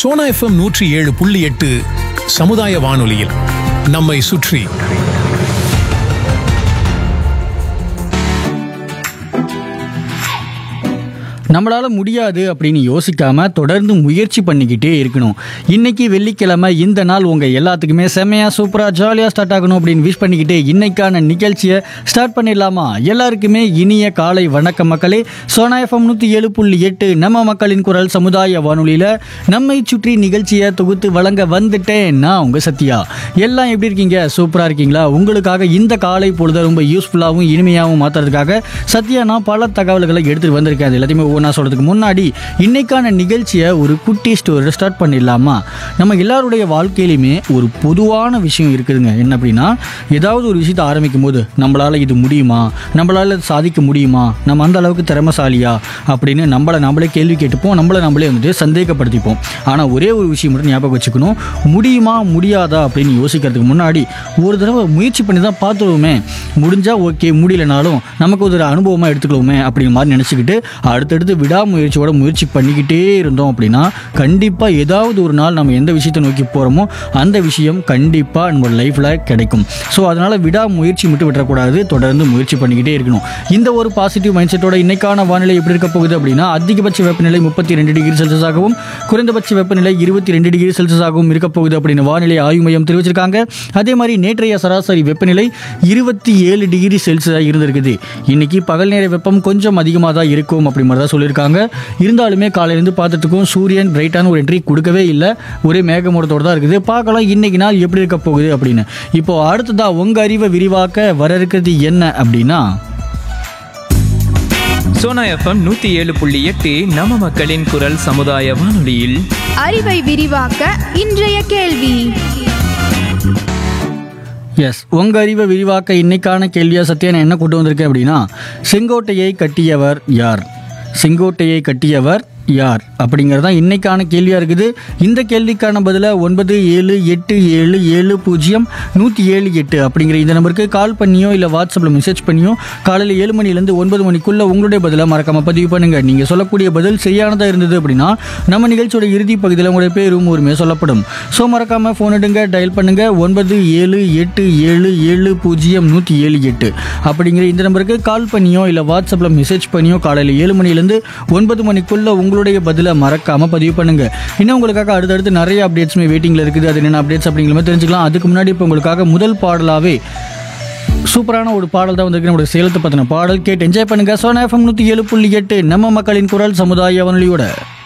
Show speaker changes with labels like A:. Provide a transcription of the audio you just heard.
A: Sona FM நூற்றி ஏழு புள்ளி எட்டு சமுதாய வானொலியில் நம்மை சுற்றி
B: நம்மளால முடியாது அப்படின்னு யோசிக்காம தொடர்ந்து முயற்சி பண்ணிக்கிட்டே இருக்கணும் இன்னைக்கு வெள்ளிக்கிழமை இந்த நாள் உங்க எல்லாத்துக்குமே செமையா சூப்பரா ஜாலியா ஸ்டார்ட் ஆகணும் அப்படின்னு விஷ் பண்ணிக்கிட்டு இன்னைக்கான நிகழ்ச்சியை ஸ்டார்ட் பண்ணிடலாமா எல்லாருக்குமே இனிய காலை வணக்கம் மக்களே சோனா எஃப்எம் நூத்தி ஏழு புள்ளி எட்டு நம்ம மக்களின் குரல் சமுதாய வானொலியில நம்மை சுற்றி நிகழ்ச்சியை தொகுத்து வழங்க வந்துட்டேன் நான் உங்க சத்யா எல்லாம் எப்படி இருக்கீங்க சூப்பரா இருக்கீங்களா உங்களுக்காக இந்த காலை பொழுத ரொம்ப யூஸ்ஃபுல்லாகவும் இனிமையாகவும் மாத்துறதுக்காக சத்யா நான் பல தகவல்களை எடுத்துட்டு வந்திருக்கேன் அது எல்லாத்தையுமே ஒவ்வொன்றா சொல்றதுக்கு முன்னாடி இன்னைக்கான நிகழ்ச்சியை ஒரு குட்டி ஸ்டோரி ஸ்டார்ட் பண்ணிடலாமா நம்ம எல்லாருடைய வாழ்க்கையிலுமே ஒரு பொதுவான விஷயம் இருக்குதுங்க என்ன அப்படின்னா ஏதாவது ஒரு விஷயத்தை ஆரம்பிக்கும் போது நம்மளால இது முடியுமா நம்மளால இது சாதிக்க முடியுமா நம்ம அந்த அளவுக்கு திறமசாலியா அப்படின்னு நம்மளை நம்மளே கேள்வி கேட்டுப்போம் நம்மளை நம்மளே வந்துட்டு சந்தேகப்படுத்திப்போம் ஆனால் ஒரே ஒரு விஷயம் மட்டும் ஞாபகம் வச்சுக்கணும் முடியுமா முடியாதா அப்படின்னு யோசிக்கிறதுக்கு முன்னாடி ஒரு தடவை முயற்சி பண்ணி தான் பார்த்துருவோமே முடிஞ்சா ஓகே முடியலனாலும் நமக்கு ஒரு அனுபவமாக எடுத்துக்கலாமே அப்படிங்கிற மாதிரி நினச்சிக்கிட்டு அடுத்தடுத்து விடாமுயற்சியோட முயற்சி பண்ணிக்கிட்டே இருந்தோம் அப்படின்னா கண்டிப்பாக ஏதாவது ஒரு நாள் நம்ம எந்த விஷயத்தை நோக்கி போகிறோமோ அந்த விஷயம் கண்டிப்பாக நம்ம லைஃப்பில் கிடைக்கும் ஸோ அதனால் விடாமுயற்சி மட்டும் விட்டுறக்கூடாது தொடர்ந்து முயற்சி பண்ணிக்கிட்டே இருக்கணும் இந்த ஒரு பாசிட்டிவ் மைண்ட் செட்டோட இன்னைக்கான வானிலை எப்படி இருக்க போகுது அப்படின்னா அதிகபட்ச வெப்பநிலை முப்பத்தி ரெண்டு டிகிரி செல்சியஸாகவும் குறைந்தபட்ச வெப்பநிலை இருபத்தி ரெண்டு டிகிரி செல்சியஸாகவும் இருக்க போகுது அப்படின்னு வானிலை ஆய்வு மையம் தெரிவிச்சிருக்காங்க அதே மாதிரி நேற்றைய சராசரி வெப்பநிலை இருபத்தி ஏழு டிகிரி செல்சியஸாக இருந்திருக்குது இன்னைக்கு பகல் நேர வெப்பம் கொஞ்சம் அதிகமாக தான் இருக்கும் அப்படி மாதிரி தான் சொல்லியிருக்காங்க இருந்தாலுமே காலையிலேருந்து பார்த்துட்டுக்கும் சூரியன் பிரைட்டான ஒரு என்ட்ரி கொடுக்கவே இல்லை ஒரே மேகமூட்டத்தோடு தான் இருக்குது பார்க்கலாம் இன்னைக்கு நாள் எப்படி இருக்க போகுது அப்படின்னு இப்போ அடுத்ததா உங்க அறிவை விரிவாக்க வர இருக்கிறது என்ன அப்படின்னா
C: சோனா எஃப்எம் நூத்தி ஏழு புள்ளி எட்டு நம்ம மக்களின் குரல் சமுதாய வானொலியில்
D: அறிவை விரிவாக்க இன்றைய கேள்வி
B: எஸ் உங்க அறிவை விரிவாக்க இன்னைக்கான கேள்வியா சத்யா நான் என்ன கொண்டு வந்திருக்கேன் அப்படின்னா செங்கோட்டையை கட்டியவர் யார் செங்கோட்டையை கட்டியவர் யார் அப்படிங்கிறது தான் இன்னைக்கான கேள்வியாக இருக்குது இந்த கேள்விக்கான பதிலை ஒன்பது ஏழு எட்டு ஏழு ஏழு பூஜ்ஜியம் நூற்றி ஏழு எட்டு அப்படிங்கிற இந்த நம்பருக்கு கால் பண்ணியோ இல்லை வாட்ஸ்அப்பில் மெசேஜ் பண்ணியோ காலையில் ஏழு மணிலேருந்து ஒன்பது மணிக்குள்ளே உங்களுடைய பதிலை மறக்காம பதிவு பண்ணுங்கள் நீங்கள் சொல்லக்கூடிய பதில் சரியானதாக இருந்தது அப்படின்னா நம்ம நிகழ்ச்சியோட இறுதி பகுதியில் உங்களுடைய பேரும் ஊருமே சொல்லப்படும் ஸோ மறக்காமல் ஃபோன் எடுங்க டயல் பண்ணுங்க ஒன்பது ஏழு எட்டு ஏழு ஏழு பூஜ்ஜியம் நூற்றி ஏழு எட்டு அப்படிங்கிற இந்த நம்பருக்கு கால் பண்ணியோ இல்லை வாட்ஸ்அப்பில் மெசேஜ் பண்ணியோ காலையில் ஏழு மணிலேருந்து ஒன்பது மணிக்குள்ளே உங்களுடைய பதிலை மறக்காமல் பதிவு பண்ணுங்க இன்னும் உங்களுக்காக அடுத்தடுத்து நிறைய அப்டேட்ஸுமே வெயிட்டிங்கில் இருக்குது அது என்னென்ன அப்டேட்ஸ் அப்படிங்கிற மாதிரி தெரிஞ்சுக்கலாம் அதுக்கு முன்னாடி இப்போ உங்களுக்காக முதல் பாடலாகவே சூப்பரான ஒரு பாடல் தான் வந்திருக்கு நம்மளுடைய சேலத்தை பற்றின பாடல் கேட்டு என்ஜாய் பண்ணுங்க சோனா எஃப்எம் நூற்றி ஏழு புள்ளி எட்டு நம்ம மக்களின் குரல் சமுதாய வானொலியோட